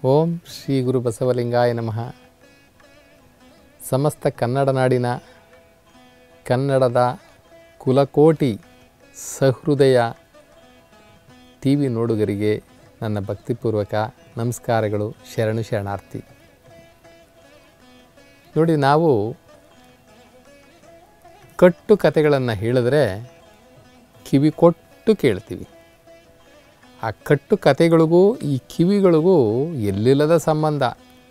ಓಂ ಶ್ರೀ ಗುರು ಬಸವಲಿಂಗಾಯ ನಮಃ ಸಮಸ್ತ ಕನ್ನಡ ನಾಡಿನ ಕನ್ನಡದ ಕುಲಕೋಟಿ ಸಹೃದಯ ಟಿ ವಿ ನೋಡುಗರಿಗೆ ನನ್ನ ಭಕ್ತಿಪೂರ್ವಕ ನಮಸ್ಕಾರಗಳು ಶರಣು ಶರಣಾರ್ಥಿ ನೋಡಿ ನಾವು ಕಟ್ಟು ಕತೆಗಳನ್ನು ಹೇಳಿದ್ರೆ ಕಿವಿ ಕೊಟ್ಟು ಕೇಳ್ತೀವಿ ಆ ಕಟ್ಟು ಕತೆಗಳಿಗೂ ಈ ಕಿವಿಗಳಿಗೂ ಎಲ್ಲಿಲ್ಲದ ಸಂಬಂಧ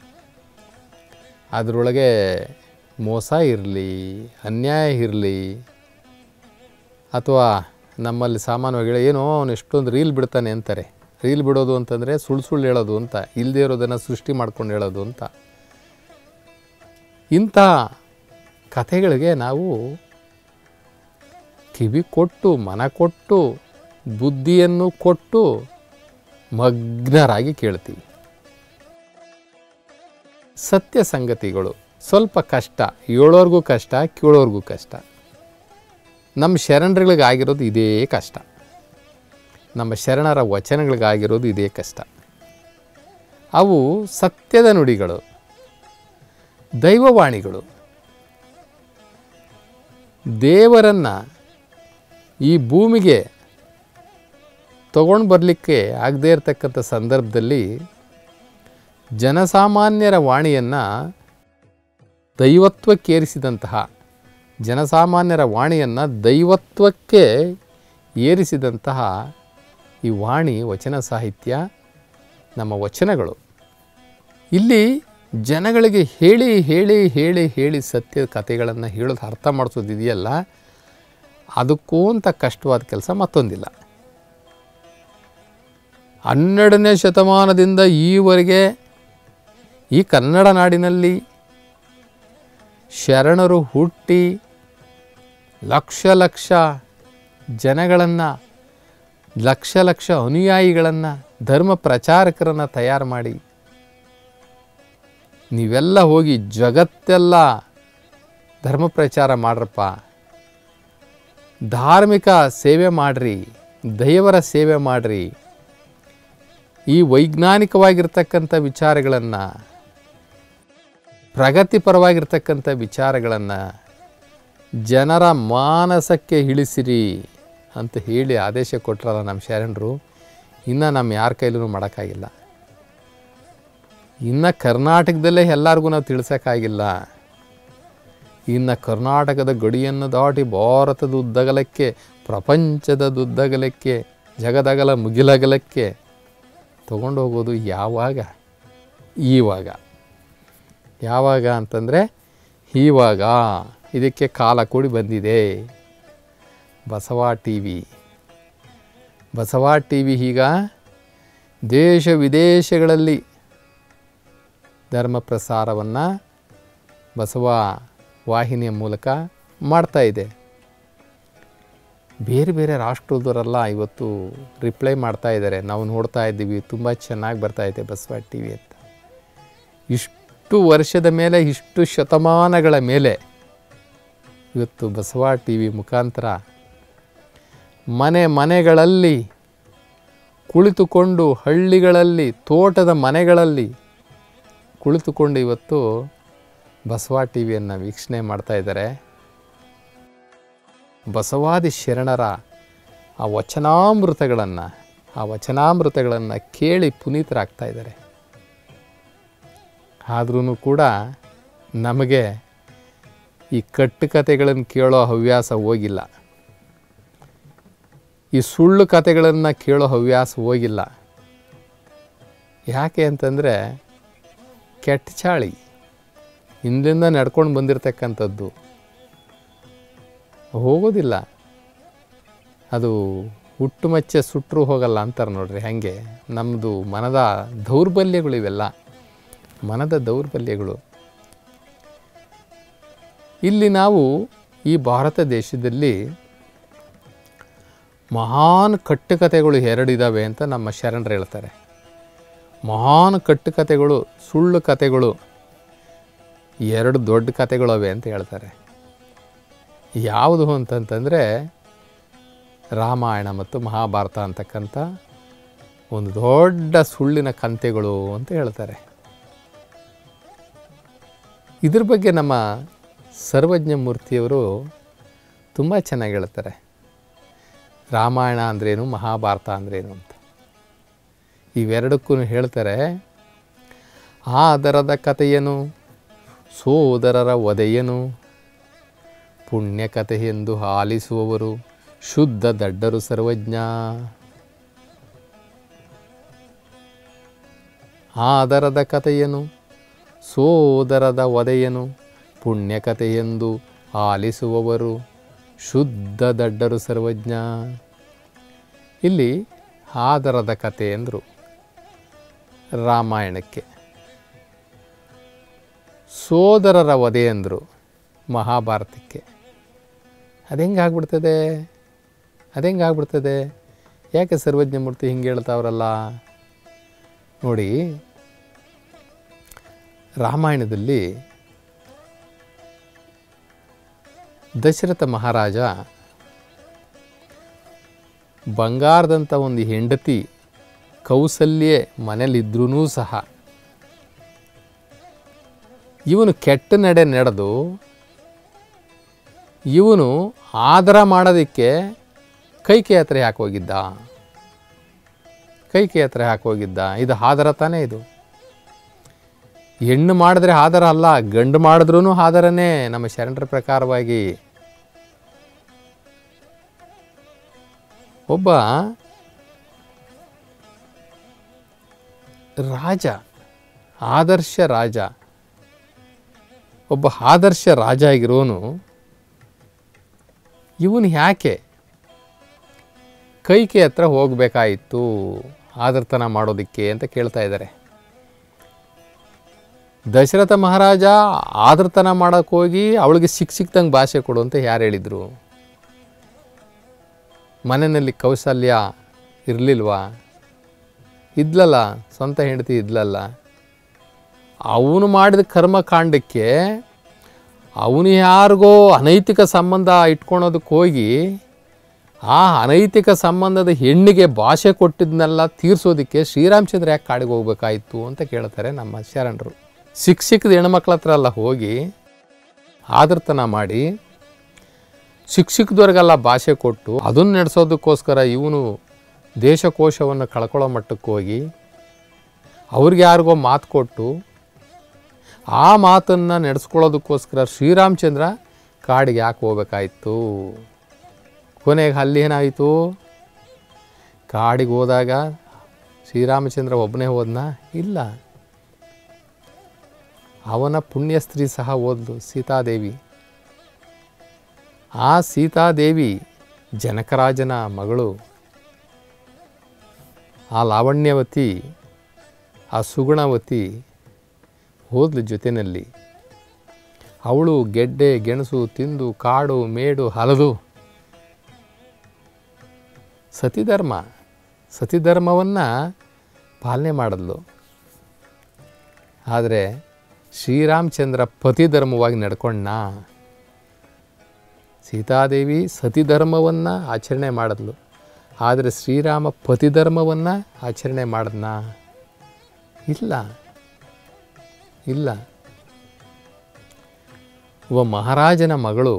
ಅದರೊಳಗೆ ಮೋಸ ಇರಲಿ ಅನ್ಯಾಯ ಇರಲಿ ಅಥವಾ ನಮ್ಮಲ್ಲಿ ಸಾಮಾನ್ಯವಾಗಿ ಏನೋ ಅವನು ಎಷ್ಟೊಂದು ರೀಲ್ ಬಿಡ್ತಾನೆ ಅಂತಾರೆ ರೀಲ್ ಬಿಡೋದು ಅಂತಂದರೆ ಸುಳ್ಳು ಸುಳ್ಳು ಹೇಳೋದು ಅಂತ ಇಲ್ಲದೆ ಇರೋದನ್ನು ಸೃಷ್ಟಿ ಮಾಡ್ಕೊಂಡು ಹೇಳೋದು ಅಂತ ಇಂಥ ಕಥೆಗಳಿಗೆ ನಾವು ಕಿವಿ ಕೊಟ್ಟು ಮನ ಕೊಟ್ಟು ಬುದ್ಧಿಯನ್ನು ಕೊಟ್ಟು ಮಗ್ನರಾಗಿ ಕೇಳ್ತೀವಿ ಸತ್ಯ ಸಂಗತಿಗಳು ಸ್ವಲ್ಪ ಕಷ್ಟ ಹೇಳೋರ್ಗೂ ಕಷ್ಟ ಕೇಳೋರ್ಗೂ ಕಷ್ಟ ನಮ್ಮ ಶರಣರುಗಳಿಗಾಗಿರೋದು ಇದೇ ಕಷ್ಟ ನಮ್ಮ ಶರಣರ ವಚನಗಳಿಗಾಗಿರೋದು ಇದೇ ಕಷ್ಟ ಅವು ಸತ್ಯದ ನುಡಿಗಳು ದೈವವಾಣಿಗಳು ದೇವರನ್ನು ಈ ಭೂಮಿಗೆ ತಗೊಂಡು ಬರಲಿಕ್ಕೆ ಆಗದೇ ಇರತಕ್ಕಂಥ ಸಂದರ್ಭದಲ್ಲಿ ಜನಸಾಮಾನ್ಯರ ವಾಣಿಯನ್ನು ದೈವತ್ವಕ್ಕೇರಿಸಿದಂತಹ ಜನಸಾಮಾನ್ಯರ ವಾಣಿಯನ್ನು ದೈವತ್ವಕ್ಕೆ ಏರಿಸಿದಂತಹ ಈ ವಾಣಿ ವಚನ ಸಾಹಿತ್ಯ ನಮ್ಮ ವಚನಗಳು ಇಲ್ಲಿ ಜನಗಳಿಗೆ ಹೇಳಿ ಹೇಳಿ ಹೇಳಿ ಹೇಳಿ ಸತ್ಯ ಕಥೆಗಳನ್ನು ಹೇಳೋದು ಅರ್ಥ ಮಾಡಿಸೋದು ಇದೆಯಲ್ಲ ಅದಕ್ಕೂ ಅಂತ ಕಷ್ಟವಾದ ಕೆಲಸ ಮತ್ತೊಂದಿಲ್ಲ ಹನ್ನೆರಡನೇ ಶತಮಾನದಿಂದ ಈವರೆಗೆ ಈ ಕನ್ನಡ ನಾಡಿನಲ್ಲಿ ಶರಣರು ಹುಟ್ಟಿ ಲಕ್ಷ ಲಕ್ಷ ಜನಗಳನ್ನು ಲಕ್ಷ ಲಕ್ಷ ಅನುಯಾಯಿಗಳನ್ನು ಧರ್ಮ ಪ್ರಚಾರಕರನ್ನು ತಯಾರು ಮಾಡಿ ನೀವೆಲ್ಲ ಹೋಗಿ ಜಗತ್ತೆಲ್ಲ ಧರ್ಮ ಪ್ರಚಾರ ಮಾಡ್ರಪ್ಪ ಧಾರ್ಮಿಕ ಸೇವೆ ಮಾಡಿರಿ ದೇವರ ಸೇವೆ ಮಾಡಿರಿ ಈ ವೈಜ್ಞಾನಿಕವಾಗಿರ್ತಕ್ಕಂಥ ವಿಚಾರಗಳನ್ನು ಪ್ರಗತಿಪರವಾಗಿರ್ತಕ್ಕಂಥ ವಿಚಾರಗಳನ್ನು ಜನರ ಮಾನಸಕ್ಕೆ ಇಳಿಸಿರಿ ಅಂತ ಹೇಳಿ ಆದೇಶ ಕೊಟ್ಟರಲ್ಲ ನಮ್ಮ ಶರಣರು ಇನ್ನು ನಮ್ಮ ಯಾರ ಕೈಲೂ ಮಾಡೋಕ್ಕಾಗಿಲ್ಲ ಇನ್ನು ಕರ್ನಾಟಕದಲ್ಲೇ ಎಲ್ಲರಿಗೂ ನಾವು ತಿಳಿಸೋಕ್ಕಾಗಿಲ್ಲ ಇನ್ನು ಕರ್ನಾಟಕದ ಗಡಿಯನ್ನು ದಾಟಿ ಭಾರತದ ಉದ್ದಗಲಕ್ಕೆ ಪ್ರಪಂಚದ ಉದ್ದಗಲಕ್ಕೆ ಜಗದಗಲ ಮುಗಿಲಗಲಕ್ಕೆ ತಗೊಂಡು ಹೋಗೋದು ಯಾವಾಗ ಈವಾಗ ಯಾವಾಗ ಅಂತಂದರೆ ಈವಾಗ ಇದಕ್ಕೆ ಕಾಲ ಕೂಡಿ ಬಂದಿದೆ Basava T V Basava T V ಈಗ ದೇಶ ವಿದೇಶಗಳಲ್ಲಿ ಧರ್ಮ ಪ್ರಸಾರವನ್ನು ಬಸವ ವಾಹಿನಿಯ ಮೂಲಕ ಮಾಡ್ತಾ ಇದೆ ಬೇರೆ ಬೇರೆ ರಾಷ್ಟ್ರದವರೆಲ್ಲ ಇವತ್ತು ರಿಪ್ಲೈ ಮಾಡ್ತಾ ಇದ್ದಾರೆ ನಾವು ನೋಡ್ತಾ ಇದ್ದೀವಿ ತುಂಬ ಚೆನ್ನಾಗಿ ಬರ್ತಾ ಇದೆ ಬಸವ ಟಿ ವಿ ಅಂತ ಇಷ್ಟು ವರ್ಷದ ಮೇಲೆ ಇಷ್ಟು ಶತಮಾನಗಳ ಮೇಲೆ ಇವತ್ತು ಬಸವ ಟಿ ವಿ ಮುಖಾಂತರ ಮನೆ ಮನೆಗಳಲ್ಲಿ ಕುಳಿತುಕೊಂಡು ಹಳ್ಳಿಗಳಲ್ಲಿ ತೋಟದ ಮನೆಗಳಲ್ಲಿ ಕುಳಿತುಕೊಂಡು ಇವತ್ತು ಬಸವ ಟಿ ವಿಯನ್ನು ವೀಕ್ಷಣೆ ಮಾಡ್ತಾ ಇದ್ದಾರೆ ಬಸವಾದಿ ಶರಣರ ಆ ವಚನಾಮೃತಗಳನ್ನು ಆ ವಚನಾಮೃತಗಳನ್ನು ಕೇಳಿ ಪುನೀತರಾಗ್ತಾ ಇದ್ದಾರೆ ಆದ್ರೂ ಕೂಡ ನಮಗೆ ಈ ಕಟ್ಟುಕತೆಗಳನ್ನು ಕೇಳೋ ಹವ್ಯಾಸ ಹೋಗಿಲ್ಲ ಈ ಸುಳ್ಳು ಕತೆಗಳನ್ನು ಕೇಳೋ ಹವ್ಯಾಸ ಹೋಗಿಲ್ಲ ಯಾಕೆ ಅಂತಂದರೆ ಕೆಟ್ಟ ಚಾಳಿ ಹಿಂದಿಂದ ನಡ್ಕೊಂಡು ಬಂದಿರತಕ್ಕಂಥದ್ದು ಹೋಗೋದಿಲ್ಲ ಅದು ಹುಟ್ಟು ಮಚ್ಚೆ ಸುಟ್ಟರು ಹೋಗಲ್ಲ ಅಂತಾರೆ ನೋಡ್ರಿ ಹಾಗೆ ನಮ್ಮದು ಮನದ ದೌರ್ಬಲ್ಯಗಳು ಇವೆಲ್ಲ ಮನದ ದೌರ್ಬಲ್ಯಗಳು ಇಲ್ಲಿ ನಾವು ಈ ಭಾರತ ದೇಶದಲ್ಲಿ ಮಹಾನ್ ಕಟ್ಟುಕತೆಗಳು ಎರಡಿದ್ದಾವೆ ಅಂತ ನಮ್ಮ ಶರಣರು ಹೇಳ್ತಾರೆ ಮಹಾನ್ ಕಟ್ಟುಕತೆಗಳು ಸುಳ್ಳು ಕತೆಗಳು ಎರಡು ದೊಡ್ಡ ಕತೆಗಳವೆ ಅಂತ ಹೇಳ್ತಾರೆ ಯಾವುದು ಅಂತಂತಂದರೆ ರಾಮಾಯಣ ಮತ್ತು ಮಹಾಭಾರತ ಅಂತಕ್ಕಂಥ ಒಂದು ದೊಡ್ಡ ಸುಳ್ಳಿನ ಕಂತೆಗಳು ಅಂತ ಹೇಳ್ತಾರೆ ಇದ್ರ ಬಗ್ಗೆ ನಮ್ಮ ಸರ್ವಜ್ಞ ಮೂರ್ತಿಯವರು ತುಂಬ ಚೆನ್ನಾಗಿ ಹೇಳ್ತಾರೆ ರಾಮಾಯಣ ಅಂದ್ರೇನು ಮಹಾಭಾರತ ಅಂದ್ರೇನು ಅಂತ ಇವೆರಡಕ್ಕೂ ಹೇಳ್ತಾರೆ ಆದರದ ಕಥೆಯನು ಸೋದರರ ವಧೆಯನು ಪುಣ್ಯಕಥೆ ಎಂದು ಆಲಿಸುವವರು ಶುದ್ಧ ದಡ್ಡರು ಸರ್ವಜ್ಞ ಆದರದ ಕಥೆಯನು ಸೋದರದ ವಧೆಯನು ಪುಣ್ಯಕಥೆಯೆಂದು ಆಲಿಸುವವರು ಶುದ್ಧ ದಡ್ಡರು ಸರ್ವಜ್ಞ ಇಲ್ಲಿ ಆದರದ ಕಥೆ ಎಂದರು ರಾಮಾಯಣಕ್ಕೆ ಸೋದರರ ವಧೆ ಅಂದರು ಮಹಾಭಾರತಕ್ಕೆ ಅದೆಂಗೆ ಆಗ್ಬಿಡ್ತದೆ ಅದೆಂಗೆ ಆಗ್ಬಿಡ್ತದೆ ಯಾಕೆ ಸರ್ವಜ್ಞ ಮೂರ್ತಿ ಹಿಂಗೆ ಹೇಳ್ತಾವ್ರಲ್ಲ ನೋಡಿ ರಾಮಾಯಣದಲ್ಲಿ ದಶರಥ ಮಹಾರಾಜ ಬಂಗಾರದಂಥ ಒಂದು ಹೆಂಡತಿ ಕೌಸಲ್ಯೆ ಮನೇಲಿದ್ರೂ ಸಹ ಇವನು ಕೆಟ್ಟ ನಡೆ ನಡೆದು ಇವನು ಆದರ ಮಾಡೋದಕ್ಕೆ ಕೈಕೆ ಹತ್ರ ಯಾಕೆ ಹೋಗಿದ್ದ ಕೈಕೆ ಹತ್ರ ಯಾಕೆ ಹೋಗಿದ್ದ ಇದು ಆದರ ತಾನೇ ಇದು ಹೆಣ್ಣು ಮಾಡಿದ್ರೆ ಆದರ ಅಲ್ಲ ಗಂಡು ಮಾಡಿದ್ರೂ ಆದರನೇ ನಮ್ಮ ಶರಣರ ಪ್ರಕಾರವಾಗಿ ಒಬ್ಬ ರಾಜ ಆದರ್ಶ ರಾಜ ಒಬ್ಬ ಆದರ್ಶ ರಾಜ ಆಗಿರೋನು ಇವನು ಯಾಕೆ ಕೈಕೆ ಹತ್ರ ಹೋಗಬೇಕಾಯಿತು ಆದರ್ತನ ಮಾಡೋದಕ್ಕೆ ಅಂತ ಕೇಳ್ತಾ ಇದ್ದಾರೆ ದಶರಥ ಮಹಾರಾಜ ಆದರ್ತನ ಮಾಡೋಕ್ಕೆ ಹೋಗಿ ಅವಳಿಗೆ ಸಿಕ್ ಸಿಕ್ದಂಗೆ ಭಾಷೆ ಕೊಡು ಅಂತ ಯಾರು ಹೇಳಿದರು ಮನೆಯಲ್ಲಿ ಕೌಶಲ್ಯ ಇರಲಿಲ್ವಾ ಇದ್ಲಲ್ಲ ಸ್ವಂತ ಹೆಂಡತಿ ಇದ್ಲಲ್ಲ ಅವನು ಮಾಡಿದ ಕರ್ಮಕಾಂಡಕ್ಕೆ ಅವನು ಯಾರಿಗೋ ಅನೈತಿಕ ಸಂಬಂಧ ಇಟ್ಕೊಳೋದಕ್ಕೆ ಹೋಗಿ ಆ ಅನೈತಿಕ ಸಂಬಂಧದ ಹೆಣ್ಣಿಗೆ ಭಾಷೆ ಕೊಟ್ಟಿದ್ನೆಲ್ಲ ತೀರಿಸೋದಕ್ಕೆ ಶ್ರೀರಾಮಚಂದ್ರ ಯಾಕೆ ಕಾಡಿಗೆ ಹೋಗ್ಬೇಕಾಯಿತು ಅಂತ ಕೇಳ್ತಾರೆ ನಮ್ಮ ಶರಣರು ಸಿಕ್ಕ ಸಿಕ್ಕದ ಹೆಣ್ಮಕ್ಳ ಹತ್ರ ಎಲ್ಲ ಹೋಗಿ ಆದರ್ತನ ಮಾಡಿ ಶಿಕ್ಷಕದವ್ರಿಗೆಲ್ಲ ಭಾಷೆ ಕೊಟ್ಟು ಅದನ್ನು ನಡೆಸೋದಕ್ಕೋಸ್ಕರ ಇವನು ದೇಶಕೋಶವನ್ನು ಕಳ್ಕೊಳ್ಳೋ ಮಟ್ಟಕ್ಕೆ ಹೋಗಿ ಅವ್ರಿಗೆ ಯಾರಿಗೋ ಮಾತು ಕೊಟ್ಟು ಆ ಮಾತನ್ನು ನಡೆಸ್ಕೊಳ್ಳೋದಕ್ಕೋಸ್ಕರ ಶ್ರೀರಾಮಚಂದ್ರ ಕಾಡಿಗೆ ಯಾಕೆ ಹೋಗ್ಬೇಕಾಯ್ತು ಕೊನೆಗೆ ಅಲ್ಲಿ ಏನಾಯಿತು ಕಾಡಿಗೆ ಹೋದಾಗ ಶ್ರೀರಾಮಚಂದ್ರ ಒಬ್ಬನೇ ಹೋದ್ನಾ ಇಲ್ಲ ಅವನ ಪುಣ್ಯ ಸ್ತ್ರೀ ಸಹ ಓದ್ಲು ಸೀತಾದೇವಿ ಆ ಸೀತಾದೇವಿ ಜನಕರಾಜನ ಮಗಳು ಆ ಲಾವಣ್ಯವತಿ ಆ ಸುಗುಣವತಿ ಹೋದ್ಲು ಜೊತೆಯಲ್ಲಿ ಅವಳು ಗೆಡ್ಡೆ ಗೆಣಸು ತಿಂದು ಕಾಡು ಮೇಡು ಹಲದು ಸತಿಧರ್ಮ ಸತಿಧರ್ಮವನ್ನು ಪಾಲನೆ ಮಾಡಿದ್ಲು ಆದರೆ ಶ್ರೀರಾಮಚಂದ್ರ ಪತಿಧರ್ಮವಾಗಿ ನಡ್ಕೊಂಡ ಸೀತಾದೇವಿ ಸತಿಧರ್ಮವನ್ನು ಆಚರಣೆ ಮಾಡಿದ್ಲು ಆದರೆ ಶ್ರೀರಾಮ ಪತಿಧರ್ಮವನ್ನು ಆಚರಣೆ ಮಾಡಿದ್ನ ಇಲ್ಲ ಇಲ್ಲ ಒಬ್ಬ ಮಹಾರಾಜನ ಮಗಳು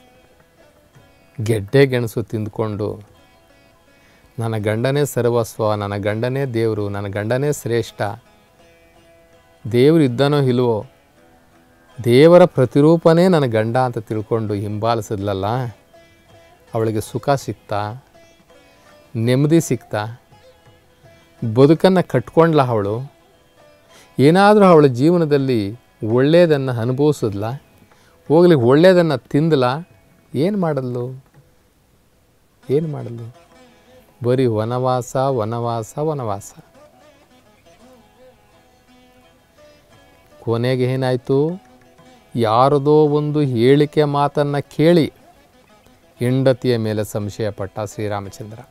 ಗೆಡ್ಡೆ ಗೆಣಸು ತಿಂದ್ಕೊಂಡು ನನ್ನ ಗಂಡನೇ ಸರ್ವಸ್ವ ನನ್ನ ಗಂಡನೇ ದೇವರು ನನ್ನ ಗಂಡನೇ ಶ್ರೇಷ್ಠ ದೇವರು ಇದ್ದನೋ ಇಲ್ವೋ ದೇವರ ಪ್ರತಿರೂಪನೇ ನನ್ನ ಗಂಡ ಅಂತ ತಿಳ್ಕೊಂಡು ಹಿಂಬಾಲಿಸಿದ್ಲಲ್ಲ ಅವಳಿಗೆ ಸುಖ ಸಿಕ್ತಾ ನೆಮ್ಮದಿ ಸಿಕ್ತಾ ಬದುಕನ್ನು ಕಟ್ಕೊಂಡ್ಲ ಅವಳು ಏನಾದರೂ ಅವಳ ಜೀವನದಲ್ಲಿ ಒಳ್ಳೆಯದನ್ನು ಅನುಭವಿಸಿದ್ಲ ಹೋಗ್ಲಿ ಒಳ್ಳೆಯದನ್ನು ತಿಂದಲ ಏನು ಮಾಡಲು ಏನು ಮಾಡಲು ಬರೀ ವನವಾಸ ವನವಾಸ ವನವಾಸ ಕೊನೆಗೆ ಏನಾಯಿತು ಯಾರದೋ ಒಂದು ಹೇಳಿಕೆ ಮಾತನ್ನು ಕೇಳಿ ಹೆಂಡತಿಯ ಮೇಲೆ ಸಂಶಯಪಟ್ಟ ಶ್ರೀರಾಮಚಂದ್ರ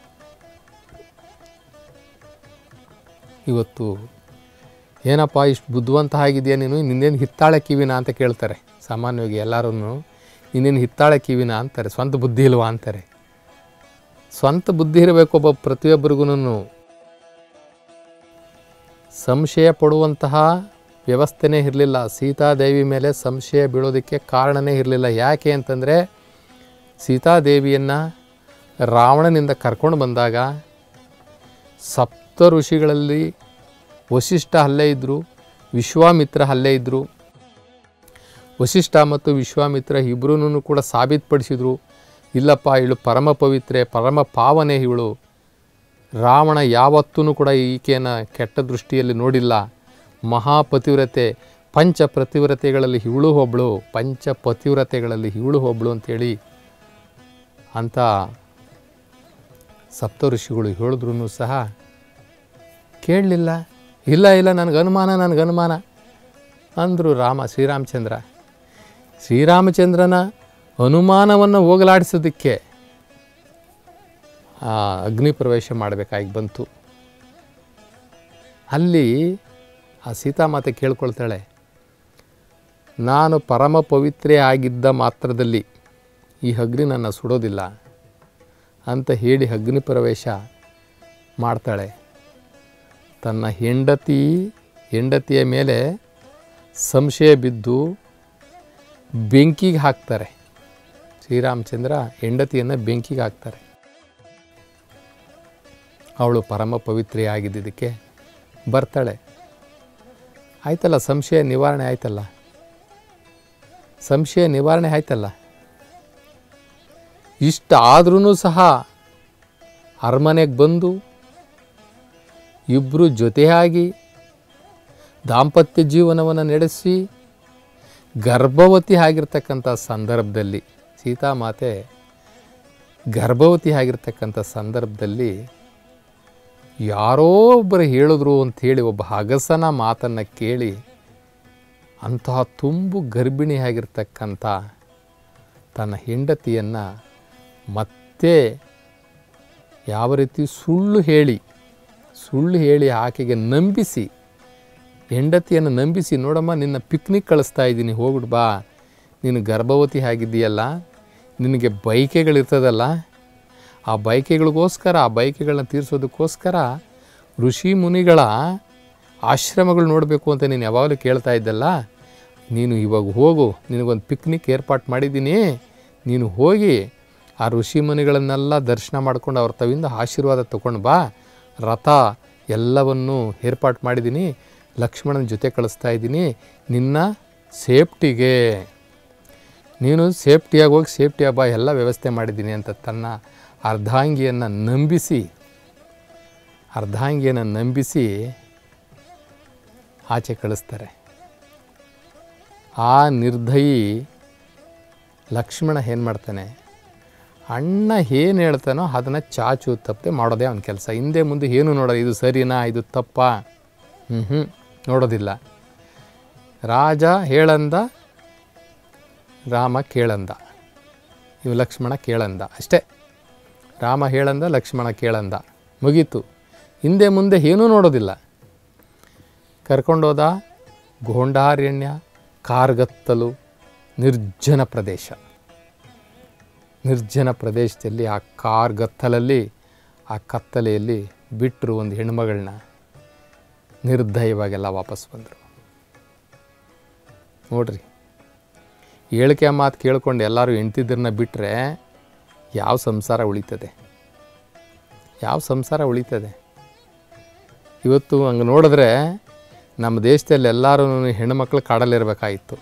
ಇವತ್ತು ಏನಪ್ಪ ಇಷ್ಟು ಬುದ್ಧಿವಂತ ಆಗಿದೆಯಾ ನೀನು ನಿನ್ನೇನು ಹಿತ್ತಾಳೆ ಕಿವಿನ ಅಂತ ಕೇಳ್ತಾರೆ ಸಾಮಾನ್ಯವಾಗಿ ಎಲ್ಲರೂ ನೀನೇನು ಹಿತ್ತಾಳೆ ಕಿವಿನ ಅಂತಾರೆ ಸ್ವಂತ ಬುದ್ಧಿ ಇಲ್ವಾ ಅಂತಾರೆ ಸ್ವಂತ ಬುದ್ಧಿ ಇರಬೇಕು ಒಬ್ಬ ಪ್ರತಿಯೊಬ್ಬರಿಗೂ ಸಂಶಯ ಪಡುವಂತಹ ವ್ಯವಸ್ಥೆನೇ ಇರಲಿಲ್ಲ ಸೀತಾದೇವಿ ಮೇಲೆ ಸಂಶಯ ಬೀಳೋದಕ್ಕೆ ಕಾರಣನೇ ಇರಲಿಲ್ಲ ಯಾಕೆ ಅಂತಂದರೆ ಸೀತಾದೇವಿಯನ್ನು ರಾವಣನಿಂದ ಕರ್ಕೊಂಡು ಬಂದಾಗ ಸಪ್ತ ಋಷಿಗಳಲ್ಲಿ ವಸಿಷ್ಠ ಅಲ್ಲೇ ಇದ್ದರು ವಿಶ್ವಾಮಿತ್ರ ಅಲ್ಲೇ ಇದ್ದರು ವಸಿಷ್ಠ ಮತ್ತು ವಿಶ್ವಾಮಿತ್ರ ಇಬ್ಬರೂ ಕೂಡ ಸಾಬೀತುಪಡಿಸಿದರು ಇಲ್ಲಪ್ಪ ಇವಳು ಪರಮ ಪವಿತ್ರೆ ಪರಮ ಪಾವನೆ ಇವಳು ರಾವಣ ಯಾವತ್ತೂ ಕೂಡ ಈಕೆಯನ್ನು ಕೆಟ್ಟ ದೃಷ್ಟಿಯಲ್ಲಿ ನೋಡಿಲ್ಲ ಮಹಾಪತಿವ್ರತೆ ಪಂಚ ಪತಿವ್ರತೆಗಳಲ್ಲಿ ಇವಳು ಒಬ್ಬಳು ಪಂಚ ಪತಿವ್ರತೆಗಳಲ್ಲಿ ಇವಳು ಒಬ್ಬಳು ಅಂತೇಳಿ ಅಂತ ಸಪ್ತ ಋಷಿಗಳು ಹೇಳಿದ್ರೂ ಸಹ ಕೇಳಲಿಲ್ಲ ಇಲ್ಲ ಇಲ್ಲ ನನಗೆ ಅನುಮಾನ ನನಗೆ ಅನುಮಾನ ಅಂದರು ರಾಮ ಶ್ರೀರಾಮಚಂದ್ರ ಶ್ರೀರಾಮಚಂದ್ರನ ಅನುಮಾನವನ್ನು ಹೋಗಲಾಡಿಸೋದಕ್ಕೆ ಆ ಅಗ್ನಿ ಪ್ರವೇಶ ಮಾಡಬೇಕಾಗಿ ಬಂತು ಅಲ್ಲಿ ಆ ಸೀತಾಮಾತೆ ಕೇಳ್ಕೊಳ್ತಾಳೆ ನಾನು ಪರಮ ಪವಿತ್ರೆ ಆಗಿದ್ದ ಮಾತ್ರದಲ್ಲಿ ಈ ಅಗ್ನಿ ನನ್ನ ಸುಡೋದಿಲ್ಲ ಅಂತ ಹೇಳಿ ಅಗ್ನಿ ಪ್ರವೇಶ ಮಾಡ್ತಾಳೆ ತನ್ನ ಹೆಂಡತಿ ಹೆಂಡತಿಯ ಮೇಲೆ ಸಂಶಯ ಬಿದ್ದು ಬೆಂಕಿಗೆ ಹಾಕ್ತಾರೆ ಶ್ರೀರಾಮಚಂದ್ರ ಹೆಂಡತಿಯನ್ನು ಬೆಂಕಿಗೆ ಹಾಕ್ತಾರೆ ಅವಳು ಪರಮ ಪವಿತ್ರೆಯಾಗಿದ್ದಕ್ಕೆ ಬರ್ತಾಳೆ ಆಯ್ತಲ್ಲ ಸಂಶಯ ನಿವಾರಣೆ ಆಯ್ತಲ್ಲ ಸಂಶಯ ನಿವಾರಣೆ ಆಯ್ತಲ್ಲ ಇಷ್ಟ ಆದ್ರೂ ಸಹ ಅರಮನೆಗೆ ಬಂದು ಇಬ್ಬರು ಜೊತೆಯಾಗಿ ದಾಂಪತ್ಯ ಜೀವನವನ್ನು ನಡೆಸಿ ಗರ್ಭವತಿ ಆಗಿರ್ತಕ್ಕಂಥ ಸಂದರ್ಭದಲ್ಲಿ ಸೀತಾಮಾತೆ ಗರ್ಭವತಿ ಆಗಿರ್ತಕ್ಕಂಥ ಸಂದರ್ಭದಲ್ಲಿ ಯಾರೋ ಒಬ್ಬರು ಹೇಳಿದ್ರು ಅಂಥೇಳಿ ಒಬ್ಬ ಅಗಸನ ಮಾತನ್ನು ಕೇಳಿ ಅಂತಹ ತುಂಬು ಗರ್ಭಿಣಿಯಾಗಿರ್ತಕ್ಕಂಥ ತನ್ನ ಹೆಂಡತಿಯನ್ನು ಮತ್ತೆ ಯಾವ ರೀತಿ ಸುಳ್ಳು ಹೇಳಿ ಸುಳ್ಳು ಹೇಳಿ ಆಕೆಗೆ ನಂಬಿಸಿ ಹೆಂಡತಿಯನ್ನು ನಂಬಿಸಿ ನೋಡಮ್ಮ ನಿನ್ನ ಪಿಕ್ನಿಕ್ ಕಳಿಸ್ತಾ ಇದ್ದೀನಿ ಹೋಗ್ಬಿಡು ಬಾ ನೀನು ಗರ್ಭವತಿ ಆಗಿದ್ದೀಯಲ್ಲ ನಿನಗೆ ಬೈಕೆಗಳಿರ್ತದಲ್ಲ ಆ ಬೈಕೆಗಳಿಗೋಸ್ಕರ ಆ ಬೈಕೆಗಳನ್ನ ತೀರಿಸೋದಕ್ಕೋಸ್ಕರ ಋಷಿ ಮುನಿಗಳ ಆಶ್ರಮಗಳು ನೋಡಬೇಕು ಅಂತ ನೀನು ಯಾವಾಗಲೂ ಕೇಳ್ತಾ ಇದ್ದಲ್ಲ ನೀನು ಇವಾಗ ಹೋಗು ನಿನಗೊಂದು ಪಿಕ್ನಿಕ್ ಏರ್ಪಾಟ್ ಮಾಡಿದ್ದೀನಿ ನೀನು ಹೋಗಿ ಆ ಋಷಿ ಮುನಿಗಳನ್ನೆಲ್ಲ ದರ್ಶನ ಮಾಡ್ಕೊಂಡು ಅವ್ರ ತವಿಂದ ಆಶೀರ್ವಾದ ತಗೊಂಡು ಬಾ ರಥ ಎಲ್ಲವನ್ನು ಏರ್ಪಾಟ್ ಮಾಡಿದ್ದೀನಿ ಲಕ್ಷ್ಮಣನ ಜೊತೆ ಕಳಿಸ್ತಾ ಇದ್ದೀನಿ ನಿನ್ನ ಸೇಫ್ಟಿಗೆ ನೀನು ಸೇಫ್ಟಿಯಾಗಿ ಹೋಗಿ ಸೇಫ್ಟಿಯಾಗಿ ಬಾ ಎಲ್ಲ ವ್ಯವಸ್ಥೆ ಮಾಡಿದ್ದೀನಿ ಅಂತ ತನ್ನ ಅರ್ಧಾಂಗಿಯನ್ನು ನಂಬಿಸಿ ಅರ್ಧಾಂಗಿಯನ್ನು ನಂಬಿಸಿ ಆಚೆ ಕಳಿಸ್ತಾರೆ ಆ ನಿರ್ದಯಿ ಲಕ್ಷ್ಮಣ ಏನು ಮಾಡ್ತಾನೆ ಅಣ್ಣ ಏನು ಹೇಳ್ತಾನೋ ಅದನ್ನು ಚಾಚು ತಪ್ಪದೆ ಮಾಡೋದೇ ಅವನ ಕೆಲಸ ಹಿಂದೆ ಮುಂದೆ ಏನು ನೋಡೋದು ಇದು ಸರಿನಾ ಇದು ತಪ್ಪಾ ಹ್ಞೂ ಹ್ಞೂ ನೋಡೋದಿಲ್ಲ ರಾಜ ಹೇಳಂದ ರಾಮ ಕೇಳಂದ ಇವು ಲಕ್ಷ್ಮಣ ಕೇಳಂದ ಅಷ್ಟೇ ರಾಮ ಹೇಳಂದ ಲಕ್ಷ್ಮಣ ಕೇಳಂದ ಮುಗೀತು ಹಿಂದೆ ಮುಂದೆ ಏನೂ ನೋಡೋದಿಲ್ಲ ಕರ್ಕೊಂಡೋದ ಗೋಂಡಾರಣ್ಯ ಕಾರ್ಗತ್ತಲು ನಿರ್ಜನ ಪ್ರದೇಶ ನಿರ್ಜನ ಪ್ರದೇಶದಲ್ಲಿ ಆ ಕಾರ್ಗತ್ತಲಲ್ಲಿ ಆ ಕತ್ತಲೆಯಲ್ಲಿ ಬಿಟ್ಟರು ಒಂದು ಹೆಣ್ಮಗಳನ್ನ ನಿರ್ದಯವಾಗೆಲ್ಲ ವಾಪಸ್ ಬಂದರು ನೋಡ್ರಿ ಹೇಳಿಕೆ ಮಾತು ಕೇಳ್ಕೊಂಡು ಎಲ್ಲರೂ ಹೆಂಡ್ತಿದ್ರನ್ನ ಬಿಟ್ಟರೆ ಯಾವ ಸಂಸಾರ ಉಳಿತದೆ ಯಾವ ಸಂಸಾರ ಉಳಿತದೆ ಇವತ್ತು ಹಂಗೆ ನೋಡಿದ್ರೆ ನಮ್ಮ ದೇಶದಲ್ಲಿ ಎಲ್ಲರೂ ಹೆಣ್ಮಕ್ಳು ಕಾಡಲ್ಲಿರಬೇಕಾಗಿತ್ತು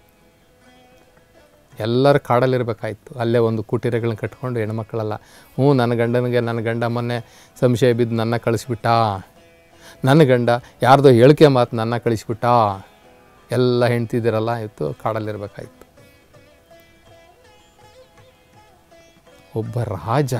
ಎಲ್ಲರೂ ಕಾಡಲ್ಲಿರಬೇಕಾಯ್ತು ಅಲ್ಲೇ ಒಂದು ಕುಟೀರಗಳನ್ನ ಕಟ್ಕೊಂಡು ಹೆಣ್ಮಕ್ಳೆಲ್ಲ ಹ್ಞೂ ನನ್ನ ಗಂಡನಿಗೆ ನನ್ನ ಗಂಡ ಮೊನ್ನೆ ಸಂಶಯ ಬಿದ್ದು ನನ್ನ ಕಳಿಸ್ಬಿಟ್ಟ ನನ್ನ ಗಂಡ ಯಾರ್ದೋ ಹೇಳಿಕೆ ಮಾತು ನನ್ನ ಕಳಿಸ್ಬಿಟ್ಟ ಎಲ್ಲ ಹೆಂಡ್ತಿದ್ದೀರಲ್ಲ ಇವತ್ತು ಕಾಡಲ್ಲಿರಬೇಕಾಯ್ತು ಒಬ್ಬ ರಾಜ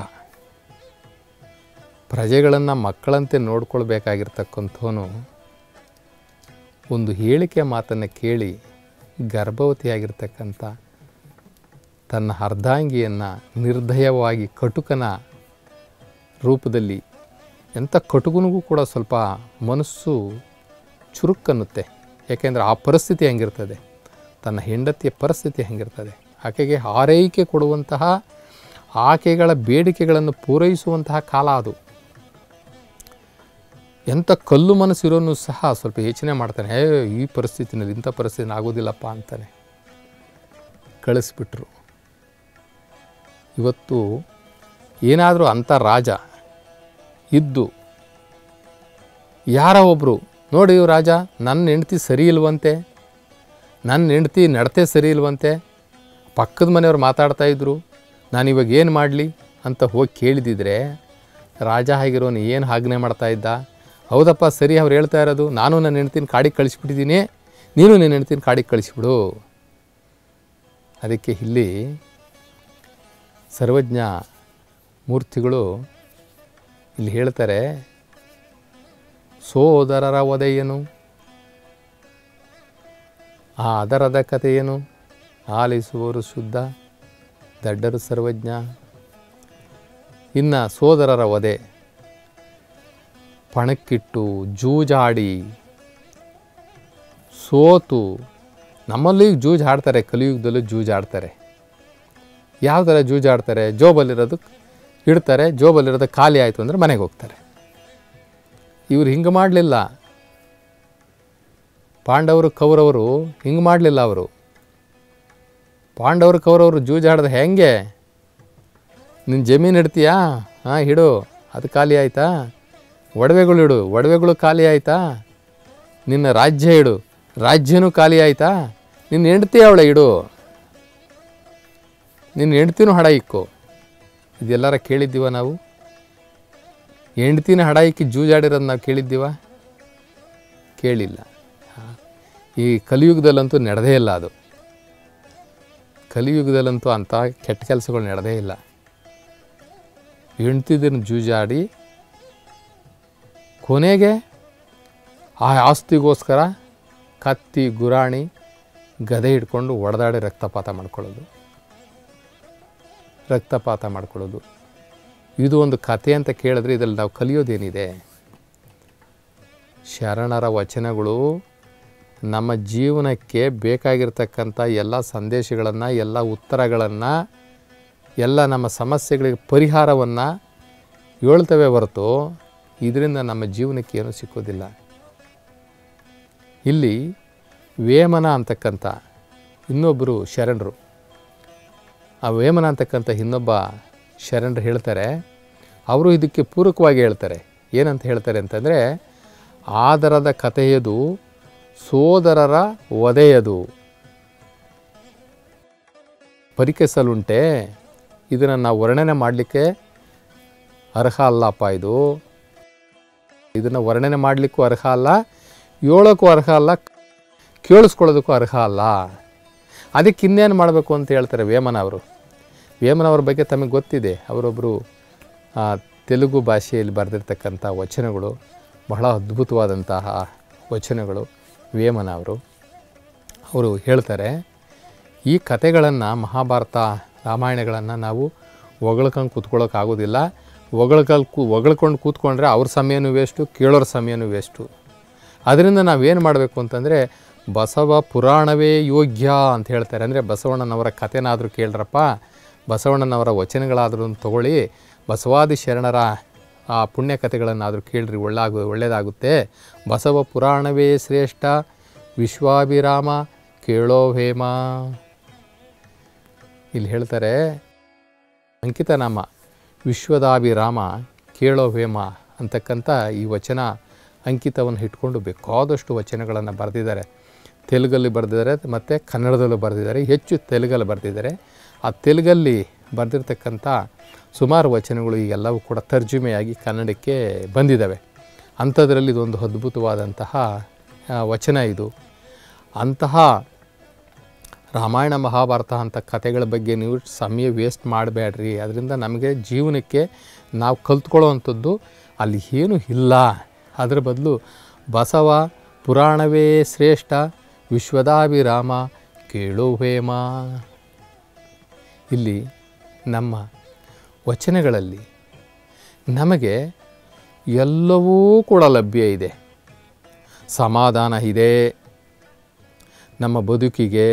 ಪ್ರಜೆಗಳನ್ನು ಮಕ್ಕಳಂತೆ ನೋಡ್ಕೊಳ್ಬೇಕಾಗಿರ್ತಕ್ಕಂಥವನು ಒಂದು ಹೇಳಿಕೆ ಮಾತನ್ನು ಕೇಳಿ ಗರ್ಭವತಿಯಾಗಿರ್ತಕ್ಕಂಥ ತನ್ನ ಅರ್ಧಾಂಗಿಯನ್ನು ನಿರ್ದಯವಾಗಿ ಕಟುಕನ ರೂಪದಲ್ಲಿ ಎಂಥ ಕಟುಕನಿಗೂ ಕೂಡ ಸ್ವಲ್ಪ ಮನಸ್ಸು ಚುರುಕನ್ನುತ್ತೆ ಯಾಕೆಂದರೆ ಆ ಪರಿಸ್ಥಿತಿ ಹೆಂಗಿರ್ತದೆ ತನ್ನ ಹೆಂಡತಿಯ ಪರಿಸ್ಥಿತಿ ಹೆಂಗಿರ್ತದೆ ಆಕೆಗೆ ಆರೈಕೆ ಕೊಡುವಂತಹ ಆಕೆಗಳ ಬೇಡಿಕೆಗಳನ್ನು ಪೂರೈಸುವಂತಹ ಕಾಲ ಅದು ಎಂಥ ಕಲ್ಲು ಮನಸ್ಸಿರೋನು ಸಹ ಸ್ವಲ್ಪ ಯೋಚನೆ ಮಾಡ್ತಾನೆ ಏ ಈ ಪರಿಸ್ಥಿತಿನಲ್ಲಿ ಇಂಥ ಪರಿಸ್ಥಿತಿ ಆಗೋದಿಲ್ಲಪ್ಪ ಅಂತಾನೆ ಕಳಿಸ್ಬಿಟ್ರು ಇವತ್ತು ಏನಾದರೂ ಅಂಥ ರಾಜ ಇದ್ದು ಯಾರೋ ಒಬ್ಬರು ನೋಡಿ ಇವ್ ರಾಜ ನನ್ನ ಹೆಂಡ್ತಿ ಸರಿ ಇಲ್ವಂತೆ ನನ್ನ ಹೆಂಡ್ತಿ ನಡತೆ ಸರಿ ಇಲ್ವಂತೆ ಪಕ್ಕದ ಮನೆಯವ್ರು ಮಾತಾಡ್ತಾ ಇದ್ರು ನಾನು ಇವಾಗ ಏನು ಮಾಡಲಿ ಅಂತ ಹೋಗಿ ಕೇಳಿದಿದ್ರೆ ರಾಜ ಆಗಿರೋನು ಏನು ಆಜ್ಞೆ ಮಾಡ್ತಾ ಇದ್ದ ಹೌದಪ್ಪ ಸರಿ ಅವ್ರು ಹೇಳ್ತಾ ಇರೋದು ನಾನು ನನ್ನ ಹೆಂಡ್ತಿನ ಕಾಡಿಗೆ ಕಳಿಸ್ಬಿಟ್ಟಿದ್ದೀನಿ ನೀನು ನಿನ್ನ ಹೆಂಡ್ತಿನ ಕಾಡಿಗೆ ಕಳಿಸ್ಬಿಡು ಅದಕ್ಕೆ ಇಲ್ಲಿ ಸರ್ವಜ್ಞ ಮೂರ್ತಿಗಳು ಇಲ್ಲಿ ಹೇಳ್ತಾರೆ ಸೋದರರ ಒದೆಯನು ಆ ಅದರದ ಕಥೆಯೇನು ಆಲಿಸುವವರು ಶುದ್ಧ ದಡ್ಡರು ಸರ್ವಜ್ಞ ಇನ್ನು ಸೋದರರ ಒದೆ ಪಣಕ್ಕಿಟ್ಟು ಜೂಜಾಡಿ ಸೋತು ನಮ್ಮಲ್ಲಿ ಜೂಜ್ ಆಡ್ತಾರೆ ಕಲಿಯುಗದಲ್ಲೂ ಜೂಜ್ ಆಡ್ತಾರೆ ಯಾವ ಥರ ಜೂಜ್ ಆಡ್ತಾರೆ ಜೋಬಲ್ಲಿರೋದು ಇಡ್ತಾರೆ ಜೋಬಲ್ಲಿರೋದು ಖಾಲಿ ಆಯಿತು ಅಂದರೆ ಮನೆಗೆ ಹೋಗ್ತಾರೆ ಇವ್ರು ಹಿಂಗೆ ಮಾಡಲಿಲ್ಲ ಪಾಂಡವರು ಕೌರವರು ಹಿಂಗೆ ಮಾಡಲಿಲ್ಲ ಅವರು ಪಾಂಡವರು ಕೌರವರು ಜೂಜಾಡ್ದೆ ಹೆಂಗೆ ನಿನ್ನ ಜಮೀನು ಇಡ್ತೀಯಾ ಹಾಂ ಇಡು ಅದು ಖಾಲಿ ಆಯಿತಾ ಒಡವೆಗಳು ಇಡು ಒಡವೆಗಳು ಖಾಲಿ ಆಯಿತಾ ನಿನ್ನ ರಾಜ್ಯ ಇಡು ರಾಜ್ಯನೂ ಖಾಲಿ ಆಯಿತಾ ನಿನ್ನ ಹೆಂಡ್ತಿ ಅವಳೆ ಇಡು ನಿನ್ನ ಹೆಂಡ್ತಿನೂ ಹಡ ಇಕ್ಕು ಇದೆಲ್ಲರ ಕೇಳಿದ್ದೀವ ನಾವು ಹೆಂಡ್ತಿನ ಹಡ ಇಕ್ಕಿ ಜೂಜಾಡಿರೋದು ನಾವು ಕೇಳಿದ್ದೀವ ಕೇಳಿಲ್ಲ ಹಾ. ಈ ಕಲಿಯುಗದಲ್ಲಂತೂ ನಡೆದೇ ಇಲ್ಲ ಅದು ಕಲಿಯುಗದಲ್ಲಂತೂ ಅಂಥ ಕೆಟ್ಟ ಕೆಲಸಗಳು ನಡೆದೇ ಇಲ್ಲ ಹೆಂಡ್ತಿದ್ದನ್ನು ಜೂಜಾಡಿ ಕೊನೆಗೆ ಆ ಆಸ್ತಿಗೋಸ್ಕರ ಕತ್ತಿ ಗುರಾಣಿ ಗದೆ ಹಿಡ್ಕೊಂಡು ಒಡೆದಾಡಿ ರಕ್ತಪಾತ ಮಾಡ್ಕೊಳ್ಳೋದು ರಕ್ತಪಾತ ಮಾಡ್ಕೊಳ್ಳೋದು ಇದು ಒಂದು ಕಥೆ ಅಂತ ಕೇಳಿದ್ರೆ ಇದರಲ್ಲಿ ನಾವು ಕಲಿಯೋದೇನಿದೆ ಶರಣರ ವಚನಗಳು ನಮ್ಮ ಜೀವನಕ್ಕೆ ಬೇಕಾಗಿರ್ತಕ್ಕಂಥ ಎಲ್ಲ ಸಂದೇಶಗಳನ್ನು ಎಲ್ಲ ಉತ್ತರಗಳನ್ನು ಎಲ್ಲ ನಮ್ಮ ಸಮಸ್ಯೆಗಳಿಗೆ ಪರಿಹಾರವನ್ನು ಹೇಳ್ತವೆ ಹೊರತು ಇದರಿಂದ ನಮ್ಮ ಜೀವನಕ್ಕೆ ಏನೂ ಸಿಕ್ಕೋದಿಲ್ಲ ಇಲ್ಲಿ ವೇಮನ ಅಂತಕ್ಕಂಥ ಇನ್ನೊಬ್ಬರು ಶರಣರು ಆ ವೇಮನ ಅಂತಕ್ಕಂಥ ಇನ್ನೊಬ್ಬ ಶರಣರು ಹೇಳ್ತಾರೆ ಅವರು ಇದಕ್ಕೆ ಪೂರಕವಾಗಿ ಹೇಳ್ತಾರೆ ಏನಂತ ಹೇಳ್ತಾರೆ ಅಂತಂದರೆ ಆದರದ ಕಥೆಯದು ಸೋದರರ ಒದೆಯದು ಪರಿಕಸಲುಂಟೆ ಇದನ್ನು ನಾವು ವರ್ಣನೆ ಮಾಡಲಿಕ್ಕೆ ಅರ್ಹ ಅಲ್ಲಪ್ಪ ಇದು ಇದನ್ನು ವರ್ಣನೆ ಮಾಡಲಿಕ್ಕೂ ಅರ್ಹ ಅಲ್ಲ ಹೇಳೋಕ್ಕೂ ಅರ್ಹ ಅಲ್ಲ ಕೇಳಿಸ್ಕೊಳ್ಳೋದಕ್ಕೂ ಅರ್ಹ ಅಲ್ಲ ಅದಕ್ಕೆ ಇನ್ನೇನು ಮಾಡಬೇಕು ಅಂತ ಹೇಳ್ತಾರೆ ವೇಮನ ಅವರು ವೇಮನ ಅವ್ರ ಬಗ್ಗೆ ತಮಗೆ ಗೊತ್ತಿದೆ ಅವರೊಬ್ಬರು ಆ, ತೆಲುಗು ಭಾಷೆಯಲ್ಲಿ ಬರೆದಿರ್ತಕ್ಕಂಥ ವಚನಗಳು ಬಹಳ ಅದ್ಭುತವಾದಂತಹ ವಚನಗಳು ವೇಮನ ಅವರು ಅವರು ಹೇಳ್ತಾರೆ ಈ ಕತೆಗಳನ್ನು ಮಹಾಭಾರತ ರಾಮಾಯಣಗಳನ್ನು ನಾವು ಹೊಗಳ್ಕೊಂಡು ಕೂತ್ಕೊಳ್ಳೋಕ್ಕಾಗೋದಿಲ್ಲ ಹೊಗಳ್ಕಲ್ ಕೂ ಹೊಗಳ್ಕೊಂಡು ಕೂತ್ಕೊಂಡ್ರೆ ಅವ್ರ ಸಮಯನೂ ವೇಸ್ಟು ಕೇಳೋರ ಸಮಯನೂ ವೇಸ್ಟು ಅದರಿಂದ ನಾವೇನು ಮಾಡಬೇಕು ಅಂತಂದರೆ ಬಸವ ಪುರಾಣವೇ ಯೋಗ್ಯ ಅಂತ ಹೇಳ್ತಾರೆ ಅಂದರೆ ಬಸವಣ್ಣನವರ ಕಥೆನಾದರೂ ಕೇಳ್ರಪ್ಪ ಬಸವಣ್ಣನವರ ವಚನಗಳಾದರೂ ತಗೊಳ್ಳಿ ಬಸವಾದಿ ಶರಣರ ಆ ಪುಣ್ಯ ಕಥೆಗಳನ್ನಾದರೂ ಕೇಳ್ರಿ ಒಳ್ಳಾಗು ಒಳ್ಳೆಯದಾಗುತ್ತೆ ಬಸವ ಪುರಾಣವೇ ಶ್ರೇಷ್ಠ ವಿಶ್ವಾಭಿರಾಮ ಕೇಳೋ ಹೇಮ ಇಲ್ಲಿ ಹೇಳ್ತಾರೆ ಅಂಕಿತನಾಮ ವಿಶ್ವದಾಭಿರಾಮ ಕೇಳೋ ಹೇಮ ಅಂತಕ್ಕಂಥ ಈ ವಚನ ಅಂಕಿತವನ್ನು ಇಟ್ಕೊಂಡು ಬೇಕಾದಷ್ಟು ವಚನಗಳನ್ನು ಬರೆದಿದ್ದಾರೆ ತೆಲುಗಲ್ಲಿ ಬರೆದಿದ್ದಾರೆ ಮತ್ತು ಕನ್ನಡದಲ್ಲೂ ಬರೆದಿದ್ದಾರೆ ಹೆಚ್ಚು ತೆಲುಗಲ್ಲಿ ಬರೆದಿದ್ದಾರೆ ಆ ತೆಲುಗಲ್ಲಿ ಬರೆದಿರ್ತಕ್ಕಂಥ ಸುಮಾರು ವಚನಗಳು ಈಗೆಲ್ಲವೂ ಕೂಡ ತರ್ಜುಮೆಯಾಗಿ ಕನ್ನಡಕ್ಕೆ ಬಂದಿದ್ದಾವೆ ಅಂಥದ್ರಲ್ಲಿ ಇದೊಂದು ಅದ್ಭುತವಾದಂತಹ ಆ, ವಚನ ಇದು ಅಂತಹ ರಾಮಾಯಣ ಮಹಾಭಾರತ ಅಂತ ಕಥೆಗಳ ಬಗ್ಗೆ ನೀವು ಸಮಯ ವೇಸ್ಟ್ ಮಾಡಬೇಡ್ರಿ ಅದರಿಂದ ನಮಗೆ ಜೀವನಕ್ಕೆ ನಾವು ಕಲ್ತ್ಕೊಳ್ಳೋವಂಥದ್ದು ಅಲ್ಲಿ ಏನೂ ಇಲ್ಲ ಅದರ ಬದಲು ಬಸವ ಪುರಾಣವೇ ಶ್ರೇಷ್ಠ ವಿಶ್ವದಾಭಿರಾಮ ಕೇಳು ಹೇಮ ಇಲ್ಲಿ ನಮ್ಮ ವಚನಗಳಲ್ಲಿ ನಮಗೆ ಎಲ್ಲವೂ ಕೂಡ ಲಭ್ಯ ಇದೆ ಸಮಾಧಾನ ಇದೆ ನಮ್ಮ ಬದುಕಿಗೆ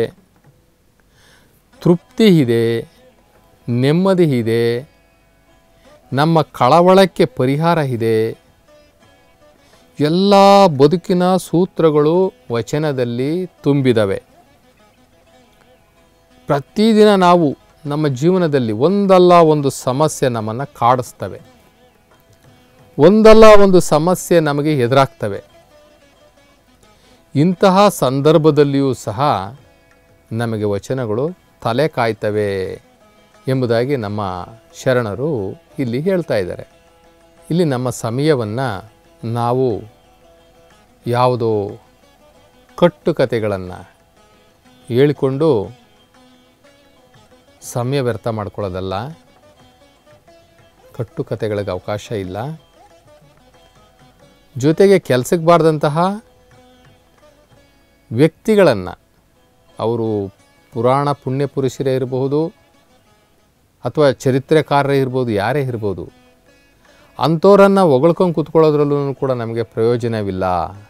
ತೃಪ್ತಿ ಇದೆ ನೆಮ್ಮದಿ ಇದೆ ನಮ್ಮ ಕಳವಳಕ್ಕೆ ಪರಿಹಾರ ಇದೆ ಎಲ್ಲ ಬದುಕಿನ ಸೂತ್ರಗಳು ವಚನದಲ್ಲಿ ತುಂಬಿದವೆ ಪ್ರತಿದಿನ ನಾವು ನಮ್ಮ ಜೀವನದಲ್ಲಿ ಒಂದಲ್ಲ ಒಂದು ಸಮಸ್ಯೆ ನಮ್ಮನ್ನು ಕಾಡಿಸ್ತವೆ ಒಂದಲ್ಲ ಒಂದು ಸಮಸ್ಯೆ ನಮಗೆ ಎದುರಾಗ್ತವೆ ಇಂತಹ ಸಂದರ್ಭದಲ್ಲಿಯೂ ಸಹ ನಮಗೆ ವಚನಗಳು ತಲೆ ಕಾಯ್ತವೆ ಎಂಬುದಾಗಿ ನಮ್ಮ ಶರಣರು ಇಲ್ಲಿ ಹೇಳ್ತಾ ಇದ್ದಾರೆ ಇಲ್ಲಿ ನಮ್ಮ ಸಮಯವನ್ನು ನಾವು ಯಾವುದೋ ಕಟ್ಟುಕತೆಗಳನ್ನು ಹೇಳಿಕೊಂಡು ಸಮಯ ವ್ಯರ್ಥ ಮಾಡ್ಕೊಳ್ಳೋದಲ್ಲ ಕಟ್ಟುಕತೆಗಳಿಗೆ ಅವಕಾಶ ಇಲ್ಲ ಜೊತೆಗೆ ಕೆಲಸಕ್ಕೆ ಬಾರ್ದಂತಹ ವ್ಯಕ್ತಿಗಳನ್ನು ಅವರು ಪುರಾಣ ಪುಣ್ಯ ಪುರುಷರೇ ಇರಬಹುದು ಅಥವಾ ಚರಿತ್ರೆಕಾರರೇ ಇರ್ಬೋದು ಯಾರೇ ಇರ್ಬೋದು ಅಂಥವ್ರನ್ನು ಹೊಗಳ್ಕೊಂಡು ಕೂತ್ಕೊಳ್ಳೋದ್ರಲ್ಲೂ ಕೂಡ ನಮಗೆ ಪ್ರಯೋಜನವಿಲ್ಲ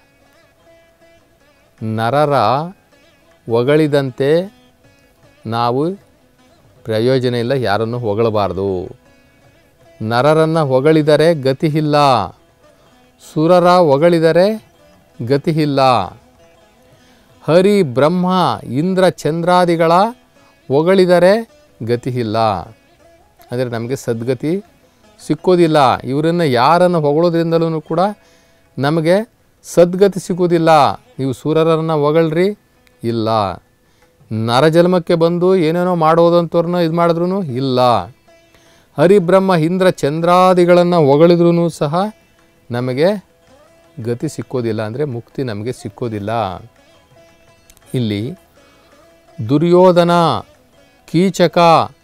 ನರರ ಹೊಗಳಿದಂತೆ ನಾವು ಪ್ರಯೋಜನ ಇಲ್ಲ ಯಾರನ್ನು ಹೊಗಳಬಾರ್ದು ನರರನ್ನು ಹೊಗಳಿದರೆ ಗತಿ ಇಲ್ಲ ಸುರರ ಹೊಗಳಿದರೆ ಗತಿ ಇಲ್ಲ ಹರಿ ಬ್ರಹ್ಮ ಇಂದ್ರ ಚಂದ್ರಾದಿಗಳ ಹೊಗಳಿದರೆ ಗತಿ ಇಲ್ಲ ಅಂದರೆ ನಮಗೆ ಸದ್ಗತಿ ಸಿಕ್ಕೋದಿಲ್ಲ ಇವರನ್ನು ಯಾರನ್ನು ಹೊಗಳೋದ್ರಿಂದಲೂ ಕೂಡ ನಮಗೆ ಸದ್ಗತಿ ಸಿಗೋದಿಲ್ಲ ನೀವು ಸೂರರನ್ನು ಹೊಗಳ್ರಿ ಇಲ್ಲ ನರಜನ್ಮಕ್ಕೆ ಬಂದು ಏನೇನೋ ಮಾಡೋದಂಥವ್ರನ್ನ ಇದು ಮಾಡಿದ್ರು ಇಲ್ಲ ಹರಿಬ್ರಹ್ಮ ಇಂದ್ರ ಚಂದ್ರಾದಿಗಳನ್ನು ಹೊಗಳಿದ್ರೂ ಸಹ ನಮಗೆ ಗತಿ ಸಿಕ್ಕೋದಿಲ್ಲ ಅಂದರೆ ಮುಕ್ತಿ ನಮಗೆ ಸಿಕ್ಕೋದಿಲ್ಲ ಇಲ್ಲಿ ದುರ್ಯೋಧನ ಕೀಚಕ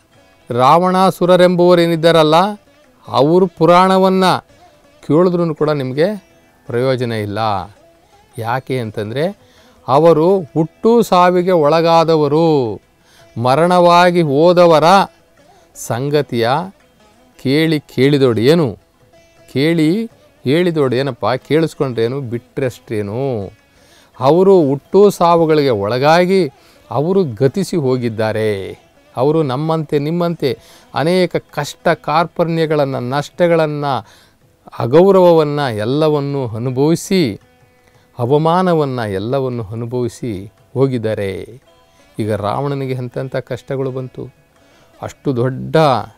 ರಾವಣಾಸುರರೆಂಬುವರೇನಿದ್ದಾರಲ್ಲ ಅವರು ಪುರಾಣವನ್ನು ಕೇಳಿದ್ರೂ ಕೂಡ ನಿಮಗೆ ಪ್ರಯೋಜನ ಇಲ್ಲ ಯಾಕೆ ಅಂತಂದರೆ ಅವರು ಹುಟ್ಟು ಸಾವಿಗೆ ಒಳಗಾದವರು ಮರಣವಾಗಿ ಹೋದವರ ಸಂಗತಿಯ ಕೇಳಿ ಕೇಳಿದೋಡು ಏನು ಕೇಳಿ ಹೇಳಿದೋಡು ಏನಪ್ಪ ಕೇಳಿಸ್ಕೊಂಡ್ರೇನು ಬಿಟ್ಟರಷ್ಟೇನು ಅವರು ಹುಟ್ಟು ಸಾವುಗಳಿಗೆ ಒಳಗಾಗಿ ಅವರು ಗತಿಸಿ ಹೋಗಿದ್ದಾರೆ ಅವರು ನಮ್ಮಂತೆ ನಿಮ್ಮಂತೆ ಅನೇಕ ಕಷ್ಟ ಕಾರ್ಪಣ್ಯಗಳನ್ನು ನಷ್ಟಗಳನ್ನು ಅಗೌರವವನ್ನು ಎಲ್ಲವನ್ನು ಅನುಭವಿಸಿ ಅವಮಾನವನ್ನು ಎಲ್ಲವನ್ನು ಅನುಭವಿಸಿ ಹೋಗಿದ್ದಾರೆ ಈಗ ರಾವಣನಿಗೆ ಎಂತೆಂಥ ಕಷ್ಟಗಳು ಬಂತು ಅಷ್ಟು ದೊಡ್ಡ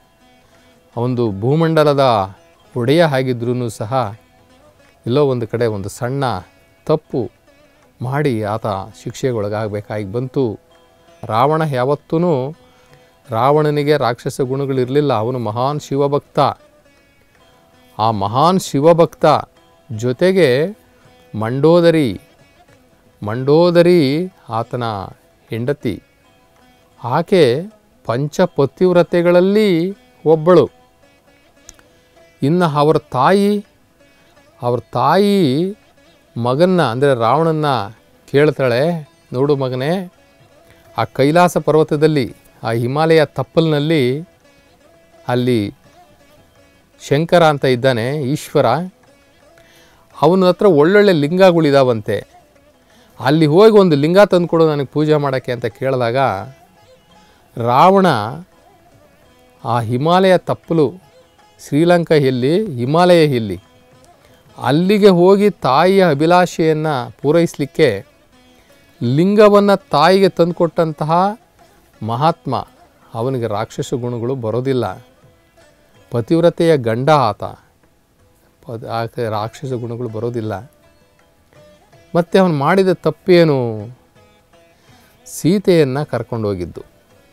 ಒಂದು ಭೂಮಂಡಲದ ಒಡೆಯ ಆಗಿದ್ರೂ ಸಹ ಎಲ್ಲೋ ಒಂದು ಕಡೆ ಒಂದು ಸಣ್ಣ ತಪ್ಪು ಮಾಡಿ ಆತ ಶಿಕ್ಷೆಗೊಳಗಾಗಬೇಕಾಗಿ ಬಂತು ರಾವಣ ಯಾವತ್ತೂ ರಾವಣನಿಗೆ ರಾಕ್ಷಸ ಗುಣಗಳಿರಲಿಲ್ಲ ಅವನು ಮಹಾನ್ ಶಿವಭಕ್ತ ಆ ಮಹಾನ್ ಶಿವಭಕ್ತ ಜೊತೆಗೆ ಮಂಡೋದರಿ ಮಂಡೋದರಿ ಆತನ ಹೆಂಡತಿ ಆಕೆ ಪಂಚಪತಿವ್ರತೆಗಳಲ್ಲಿ ಒಬ್ಬಳು ಇನ್ನು ಅವರ ತಾಯಿ ಅವ್ರ ತಾಯಿ ಮಗನ್ನ ಅಂದರೆ ರಾವಣನ್ನ ಕೇಳ್ತಾಳೆ ನೋಡು ಮಗನೇ ಆ ಕೈಲಾಸ ಪರ್ವತದಲ್ಲಿ ಆ ಹಿಮಾಲಯ ತಪ್ಪಲಿನಲ್ಲಿ ಅಲ್ಲಿ ಶಂಕರ ಅಂತ ಇದ್ದಾನೆ ಈಶ್ವರ ಅವನ ಹತ್ರ ಒಳ್ಳೊಳ್ಳೆ ಲಿಂಗಗಳಿದಾವಂತೆ ಅಲ್ಲಿ ಹೋಗಿ ಒಂದು ಲಿಂಗ ತಂದುಕೊಡು ನನಗೆ ಪೂಜೆ ಮಾಡೋಕ್ಕೆ ಅಂತ ಕೇಳಿದಾಗ ರಾವಣ ಆ ಹಿಮಾಲಯ ತಪ್ಪಲು ಶ್ರೀಲಂಕಾ ಎಲ್ಲಿ ಹಿಮಾಲಯ ಎಲ್ಲಿ ಅಲ್ಲಿಗೆ ಹೋಗಿ ತಾಯಿಯ ಅಭಿಲಾಷೆಯನ್ನು ಪೂರೈಸಲಿಕ್ಕೆ ಲಿಂಗವನ್ನು ತಾಯಿಗೆ ತಂದುಕೊಟ್ಟಂತಹ ಮಹಾತ್ಮ ಅವನಿಗೆ ರಾಕ್ಷಸ ಗುಣಗಳು ಬರೋದಿಲ್ಲ ಪತಿವ್ರತೆಯ ಗಂಡ ಆತ ಪದ ಆಕೆ ರಾಕ್ಷಸ ಗುಣಗಳು ಬರೋದಿಲ್ಲ ಮತ್ತು ಅವನು ಮಾಡಿದ ತಪ್ಪೇನು ಸೀತೆಯನ್ನು ಕರ್ಕೊಂಡು ಹೋಗಿದ್ದು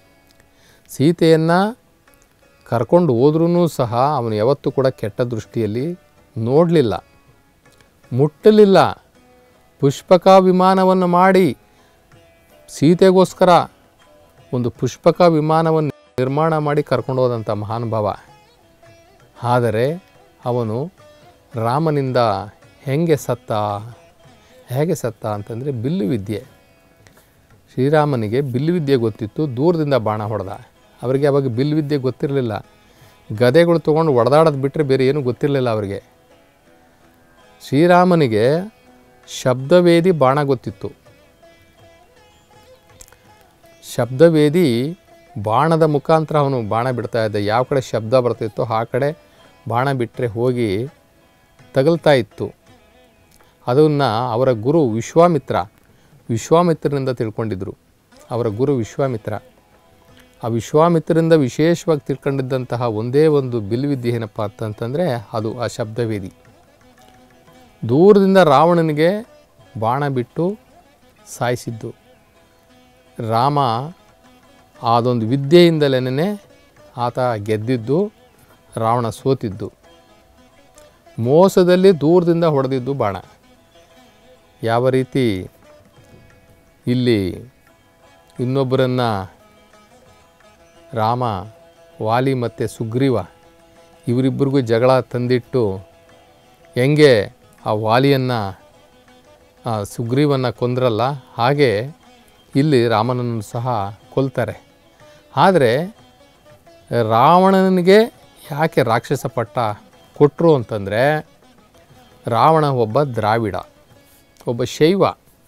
ಸೀತೆಯನ್ನು ಕರ್ಕೊಂಡು ಹೋದ್ರೂ ಸಹ ಅವನು ಯಾವತ್ತೂ ಕೂಡ ಕೆಟ್ಟ ದೃಷ್ಟಿಯಲ್ಲಿ ನೋಡಲಿಲ್ಲ ಮುಟ್ಟಲಿಲ್ಲ ಪುಷ್ಪಕ ವಿಮಾನವನ್ನು ಮಾಡಿ ಸೀತೆಗೋಸ್ಕರ ಒಂದು ಪುಷ್ಪಕ ವಿಮಾನವನ್ನು ನಿರ್ಮಾಣ ಮಾಡಿ ಕರ್ಕೊಂಡು ಹೋದಂಥ ಮಹಾನುಭಾವ ಆದರೆ ಅವನು ರಾಮನಿಂದ ಹೆಂಗೆ ಸತ್ತ ಹೇಗೆ ಸತ್ತ ಅಂತಂದರೆ ಬಿಲ್ಲು ವಿದ್ಯೆ ಶ್ರೀರಾಮನಿಗೆ ಬಿಲ್ಲು ವಿದ್ಯೆ ಗೊತ್ತಿತ್ತು ದೂರದಿಂದ ಬಾಣ ಹೊಡೆದ ಅವರಿಗೆ ಅವಾಗ ಬಿಲ್ಲು ವಿದ್ಯೆ ಗೊತ್ತಿರಲಿಲ್ಲ ಗದೆಗಳು ತೊಗೊಂಡು ಹೊಡೆದಾಡೋದು ಬಿಟ್ಟರೆ ಬೇರೆ ಏನೂ ಗೊತ್ತಿರಲಿಲ್ಲ ಅವರಿಗೆ ಶ್ರೀರಾಮನಿಗೆ ಶಬ್ದವೇದಿ ಬಾಣ ಗೊತ್ತಿತ್ತು ಶಬ್ದವೇದಿ ಬಾಣದ ಮುಖಾಂತರ ಅವನು ಬಾಣ ಬಿಡ್ತಾ ಇದ್ದ ಯಾವ ಕಡೆ ಶಬ್ದ ಬರ್ತಿತ್ತೋ ಆ ಕಡೆ ಬಾಣ ಬಿಟ್ಟರೆ ಹೋಗಿ ತಗಲ್ತಾ ಇತ್ತು ಅದನ್ನು ಅವರ ಗುರು ವಿಶ್ವಾಮಿತ್ರ ವಿಶ್ವಾಮಿತ್ರನಿಂದ ತಿಳ್ಕೊಂಡಿದ್ರು ಅವರ ಗುರು ವಿಶ್ವಾಮಿತ್ರ ಆ ವಿಶ್ವಾಮಿತ್ರರಿಂದ ವಿಶೇಷವಾಗಿ ತಿಳ್ಕೊಂಡಿದ್ದಂತಹ ಒಂದೇ ಒಂದು ಬಿಲ್ವಿದ್ಯೆ ಏನಪ್ಪ ಅಂತಂತಂದರೆ ಅದು ಆ ಶಬ್ದವೇದಿ ದೂರದಿಂದ ರಾವಣನಿಗೆ ಬಾಣ ಬಿಟ್ಟು ಸಾಯಿಸಿದ್ದು ರಾಮ ಅದೊಂದು ವಿದ್ಯೆಯಿಂದಲೇ ಆತ ಗೆದ್ದಿದ್ದು ರಾವಣ ಸೋತಿದ್ದು ಮೋಸದಲ್ಲಿ ದೂರದಿಂದ ಹೊಡೆದಿದ್ದು ಬಾಣ ಯಾವ ರೀತಿ ಇಲ್ಲಿ ಇನ್ನೊಬ್ಬರನ್ನು ರಾಮ ವಾಲಿ ಮತ್ತು ಸುಗ್ರೀವ ಇವರಿಬ್ಬರಿಗೂ ಜಗಳ ತಂದಿಟ್ಟು ಹೆಂಗೆ ಆ ವಾಲಿಯನ್ನು ಸುಗ್ರೀವನ್ನು ಕೊಂದ್ರಲ್ಲ ಹಾಗೆ ಇಲ್ಲಿ ರಾಮನನ್ನು ಸಹ ಕೊಲ್ತಾರೆ ಆದರೆ ರಾವಣನಿಗೆ ಯಾಕೆ ರಾಕ್ಷಸ ಪಟ್ಟ ಕೊಟ್ಟರು ಅಂತಂದರೆ ರಾವಣ ಒಬ್ಬ ದ್ರಾವಿಡ ಒಬ್ಬ ಶೈವ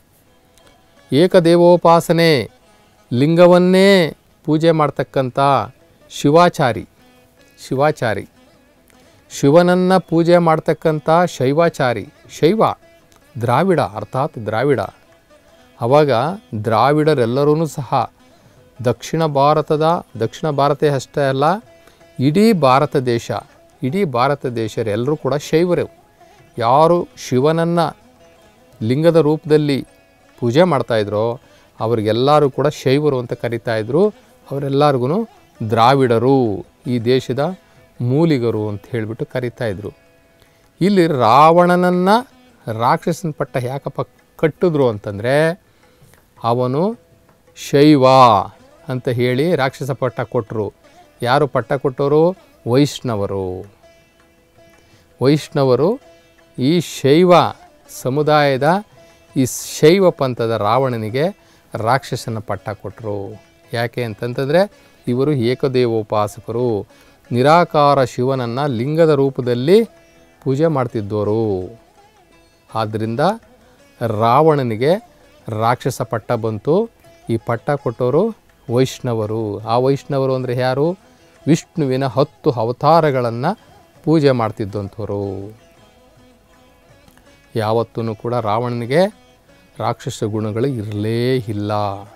ಏಕದೇವೋಪಾಸನೆ ಲಿಂಗವನ್ನೇ ಪೂಜೆ ಮಾಡ್ತಕ್ಕಂಥ ಶಿವಾಚಾರಿ ಶಿವಾಚಾರಿ ಶಿವನನ್ನು ಪೂಜೆ ಮಾಡ್ತಕ್ಕಂಥ ಶೈವಾಚಾರಿ ಶೈವ ದ್ರಾವಿಡ ಅರ್ಥಾತ್ ದ್ರಾವಿಡ ಆವಾಗ ದ್ರಾವಿಡರೆಲ್ಲರೂ ಸಹ ದಕ್ಷಿಣ ಭಾರತದ ದಕ್ಷಿಣ ಭಾರತ ಅಷ್ಟೇ ಅಲ್ಲ ಇಡೀ ಭಾರತ ದೇಶ ಇಡೀ ಭಾರತ ದೇಶರೆಲ್ಲರೂ ಕೂಡ ಶೈವರು ಯಾರು ಶಿವನನ್ನು ಲಿಂಗದ ರೂಪದಲ್ಲಿ ಪೂಜೆ ಮಾಡ್ತಾಯಿದ್ರೋ ಅವರಿಗೆಲ್ಲರೂ ಕೂಡ ಶೈವರು ಅಂತ ಕರಿತಾ ಇದ್ರು ಅವರೆಲ್ಲರಿಗೂ ದ್ರಾವಿಡರು ಈ ದೇಶದ ಮೂಲಿಗರು ಅಂತ ಹೇಳಿಬಿಟ್ಟು ಕರಿತಾ ಇದ್ರು ಇಲ್ಲಿ ರಾವಣನನ್ನು ರಾಕ್ಷಸನ ಪಟ್ಟ ಯಾಕಪ್ಪ ಕಟ್ಟಿದ್ರು ಅಂತಂದರೆ ಅವನು ಶೈವ ಅಂತ ಹೇಳಿ ರಾಕ್ಷಸ ಪಟ್ಟ ಕೊಟ್ಟರು ಯಾರು ಪಟ್ಟ ಕೊಟ್ಟವರು ವೈಷ್ಣವರು ವೈಷ್ಣವರು ಈ ಶೈವ ಸಮುದಾಯದ ಈ ಶೈವ ಪಂಥದ ರಾವಣನಿಗೆ ರಾಕ್ಷಸನ ಪಟ್ಟ ಕೊಟ್ಟರು ಯಾಕೆ ಅಂತಂತಂದರೆ ಇವರು ಏಕದೇವೋಪಾಸಕರು ನಿರಾಕಾರ ಶಿವನನ್ನು ಲಿಂಗದ ರೂಪದಲ್ಲಿ ಪೂಜೆ ಮಾಡ್ತಿದ್ದವರು ಆದ್ದರಿಂದ ರಾವಣನಿಗೆ ರಾಕ್ಷಸ ಪಟ್ಟ ಬಂತು ಈ ಪಟ್ಟ ಕೊಟ್ಟವರು ವೈಷ್ಣವರು ಆ ವೈಷ್ಣವರು ಅಂದರೆ ಯಾರು ವಿಷ್ಣುವಿನ ಹತ್ತು ಅವತಾರಗಳನ್ನು ಪೂಜೆ ಮಾಡ್ತಿದ್ದಂಥವರು ಯಾವತ್ತೂ ಕೂಡ ರಾವಣನಿಗೆ ರಾಕ್ಷಸ ಗುಣಗಳು ಇರಲೇ ಇಲ್ಲ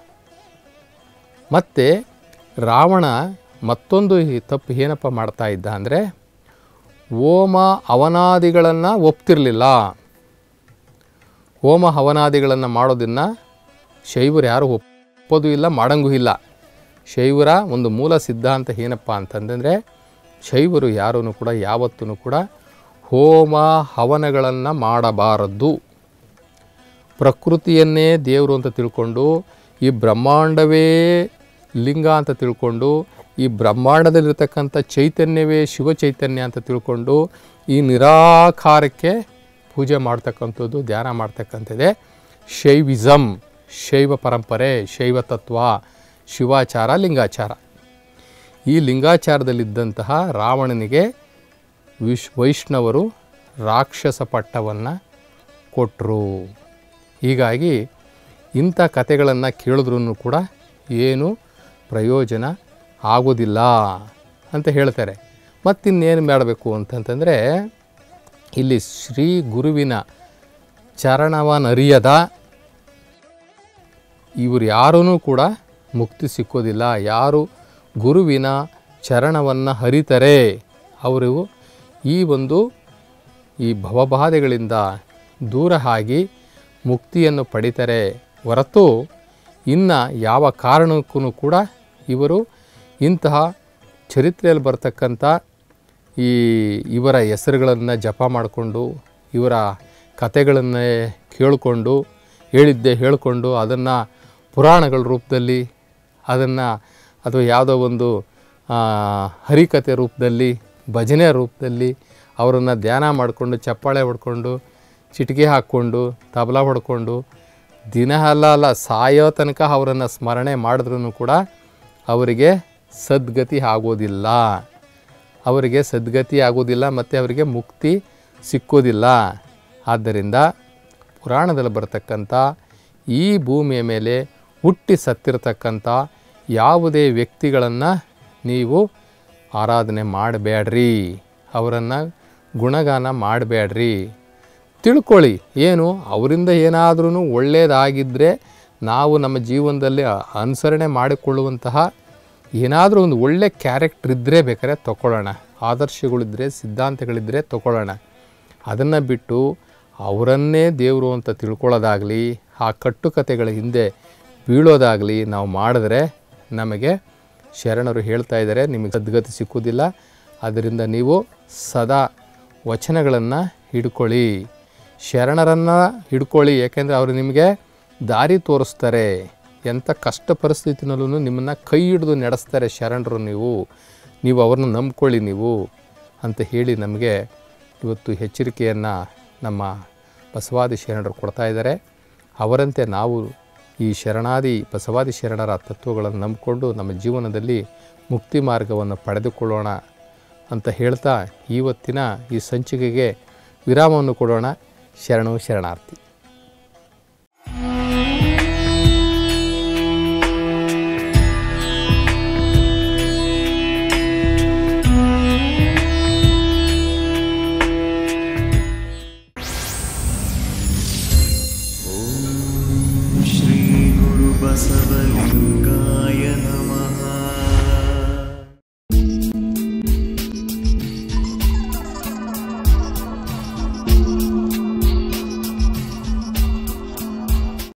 ಮತ್ತು ರಾವಣ ಮತ್ತೊಂದು ಈ ತಪ್ಪು ಏನಪ್ಪ ಮಾಡ್ತಾ ಇದ್ದ ಅಂದರೆ ಹೋಮ ಹವನಾದಿಗಳನ್ನು ಒಪ್ತಿರಲಿಲ್ಲ ಹೋಮ ಹವನಾದಿಗಳನ್ನು ಮಾಡೋದನ್ನು ಶೈವರು ಯಾರು ಒಪ್ಪೋದು ಇಲ್ಲ ಮಾಡಂಗೂ ಇಲ್ಲ ಶೈವರ ಒಂದು ಮೂಲ ಸಿದ್ಧಾಂತ ಏನಪ್ಪ ಅಂತಂದರೆ ಶೈವರು ಯಾರೂ ಕೂಡ ಯಾವತ್ತೂ ಕೂಡ ಹೋಮ ಹವನಗಳನ್ನು ಮಾಡಬಾರದ್ದು ಪ್ರಕೃತಿಯನ್ನೇ ದೇವರು ಅಂತ ತಿಳ್ಕೊಂಡು ಈ ಬ್ರಹ್ಮಾಂಡವೇ ಲಿಂಗ ಅಂತ ತಿಳ್ಕೊಂಡು ಈ ಬ್ರಹ್ಮಾಂಡದಲ್ಲಿರ್ತಕ್ಕಂಥ ಚೈತನ್ಯವೇ ಶಿವ ಚೈತನ್ಯ ಅಂತ ತಿಳ್ಕೊಂಡು ಈ ನಿರಾಕಾರಕ್ಕೆ ಪೂಜೆ ಮಾಡ್ತಕ್ಕಂಥದ್ದು ಧ್ಯಾನ ಮಾಡ್ತಕ್ಕಂಥದ್ದೇ ಶೈವಿಸಮ್ ಶೈವ ಪರಂಪರೆ ಶೈವ ತತ್ವ ಶಿವಾಚಾರ ಲಿಂಗಾಚಾರ ಈ ಲಿಂಗಾಚಾರದಲ್ಲಿದ್ದಂತಹ ರಾವಣನಿಗೆ ವಿಶ್ ವೈಷ್ಣವರು ರಾಕ್ಷಸ ಪಟ್ಟವನ್ನು ಕೊಟ್ಟರು ಹೀಗಾಗಿ ಇಂಥ ಕಥೆಗಳನ್ನು ಕೇಳಿದ್ರೂ ಕೂಡ ಏನು ಪ್ರಯೋಜನ ಆಗೋದಿಲ್ಲ ಅಂತ ಹೇಳ್ತಾರೆ ಮತ್ತಿನ್ನೇನು ಮಾಡಬೇಕು ಅಂತಂತಂದರೆ ಇಲ್ಲಿ ಶ್ರೀ ಗುರುವಿನ ಚರಣವನರಿಯದ ಇವರು ಯಾರೂ ಕೂಡ ಮುಕ್ತಿ ಸಿಕ್ಕೋದಿಲ್ಲ ಯಾರು ಗುರುವಿನ ಚರಣವನ್ನು ಹರಿತಾರೆ ಅವರು ಈ ಒಂದು ಈ ಭವಬಾಧೆಗಳಿಂದ ದೂರ ಆಗಿ ಮುಕ್ತಿಯನ್ನು ಪಡಿತಾರೆ ಹೊರತು ಇನ್ನು ಯಾವ ಕಾರಣಕ್ಕೂ ಕೂಡ ಇವರು ಇಂತಹ ಚರಿತ್ರೆಯಲ್ಲಿ ಬರ್ತಕ್ಕಂಥ ಈ ಇವರ ಹೆಸರುಗಳನ್ನು ಜಪ ಮಾಡಿಕೊಂಡು ಇವರ ಕತೆಗಳನ್ನೇ ಕೇಳಿಕೊಂಡು ಹೇಳಿದ್ದೆ ಹೇಳಿಕೊಂಡು ಅದನ್ನು ಪುರಾಣಗಳ ರೂಪದಲ್ಲಿ ಅದನ್ನು ಅಥವಾ ಯಾವುದೋ ಒಂದು ಆ, ಹರಿಕತೆ ರೂಪದಲ್ಲಿ ಭಜನೆ ರೂಪದಲ್ಲಿ ಅವರನ್ನು ಧ್ಯಾನ ಮಾಡಿಕೊಂಡು ಚಪ್ಪಾಳೆ ಹೊಡ್ಕೊಂಡು ಚಿಟಿಕೆ ಹಾಕ್ಕೊಂಡು ತಬಲ ಹೊಡ್ಕೊಂಡು ದಿನ ಅಲ್ಲ ಅಲ್ಲ ಸಾಯೋ ತನಕ ಅವರನ್ನು ಸ್ಮರಣೆ ಮಾಡಿದ್ರೂ ಕೂಡ ಅವರಿಗೆ ಸದ್ಗತಿ ಆಗೋದಿಲ್ಲ ಅವರಿಗೆ ಸದ್ಗತಿ ಆಗೋದಿಲ್ಲ ಮತ್ತು ಅವರಿಗೆ ಮುಕ್ತಿ ಸಿಕ್ಕೋದಿಲ್ಲ ಆದ್ದರಿಂದ ಪುರಾಣದಲ್ಲಿ ಬರ್ತಕ್ಕಂಥ ಈ ಭೂಮಿಯ ಮೇಲೆ ಹುಟ್ಟಿ ಸತ್ತಿರತಕ್ಕಂಥ ಯಾವುದೇ ವ್ಯಕ್ತಿಗಳನ್ನು ನೀವು ಆರಾಧನೆ ಮಾಡಬೇಡ್ರಿ ಅವರನ್ನು ಗುಣಗಾನ ಮಾಡಬೇಡ್ರಿ ತಿಳ್ಕೊಳ್ಳಿ ಏನು ಅವರಿಂದ ಏನಾದ್ರೂ ಒಳ್ಳೆಯದಾಗಿದ್ದರೆ ನಾವು ನಮ್ಮ ಜೀವನದಲ್ಲಿ ಅ- ಅನುಸರಣೆ ಮಾಡಿಕೊಳ್ಳುವಂತಹ ಏನಾದರೂ ಒಂದು ಒಳ್ಳೆ ಕ್ಯಾರೆಕ್ಟರ್ ಇದ್ದರೆ ಬೇಕಾದ್ರೆ ತಗೊಳ್ಳೋಣ ಆದರ್ಶಗಳಿದ್ದರೆ ಸಿದ್ಧಾಂತಗಳಿದ್ದರೆ ತಗೊಳ್ಳೋಣ ಅದನ್ನು ಬಿಟ್ಟು ಅವರನ್ನೇ ದೇವರು ಅಂತ ತಿಳ್ಕೊಳ್ಳೋದಾಗಲಿ ಆ ಕಟ್ಟುಕತೆಗಳ ಹಿಂದೆ ಬೀಳೋದಾಗಲಿ ನಾವು ಮಾಡಿದ್ರೆ ನಮಗೆ ಶರಣರು ಹೇಳ್ತಾ ಇದ್ದಾರೆ ನಿಮಗೆ ಸದ್ಗತಿ ಸಿಕ್ಕುವುದಿಲ್ಲ ಅದರಿಂದ ನೀವು ಸದಾ ವಚನಗಳನ್ನು ಹಿಡ್ಕೊಳ್ಳಿ ಶರಣರನ್ನು ಹಿಡ್ಕೊಳ್ಳಿ ಯಾಕೆಂದರೆ ಅವರು ನಿಮಗೆ ದಾರಿ ತೋರಿಸ್ತಾರೆ ಎಂಥ ಕಷ್ಟ ಪರಿಸ್ಥಿತಿನಲ್ಲೂ ನಿಮ್ಮನ್ನು ಕೈ ಹಿಡಿದು ನಡೆಸ್ತಾರೆ ಶರಣರು ನೀವು ನೀವು ಅವ್ರನ್ನ ನಂಬ್ಕೊಳ್ಳಿ ನೀವು ಅಂತ ಹೇಳಿ ನಮಗೆ ಇವತ್ತು ಎಚ್ಚರಿಕೆಯನ್ನು ನಮ್ಮ ಬಸವಾದಿ ಶರಣರು ಕೊಡ್ತಾ ಇದ್ದಾರೆ ಅವರಂತೆ ನಾವು ಈ ಶರಣಾದಿ ಬಸವಾದಿ ಶರಣರ ತತ್ವಗಳನ್ನು ನಂಬಿಕೊಂಡು ನಮ್ಮ ಜೀವನದಲ್ಲಿ ಮುಕ್ತಿ ಮಾರ್ಗವನ್ನು ಪಡೆದುಕೊಳ್ಳೋಣ ಅಂತ ಹೇಳ್ತಾ ಇವತ್ತಿನ ಈ ಸಂಚಿಕೆಗೆ ವಿರಾಮವನ್ನು ಕೊಡೋಣ ಶರಣು ಶರಣಾರ್ಥಿ श्री गुरु बसवलिंग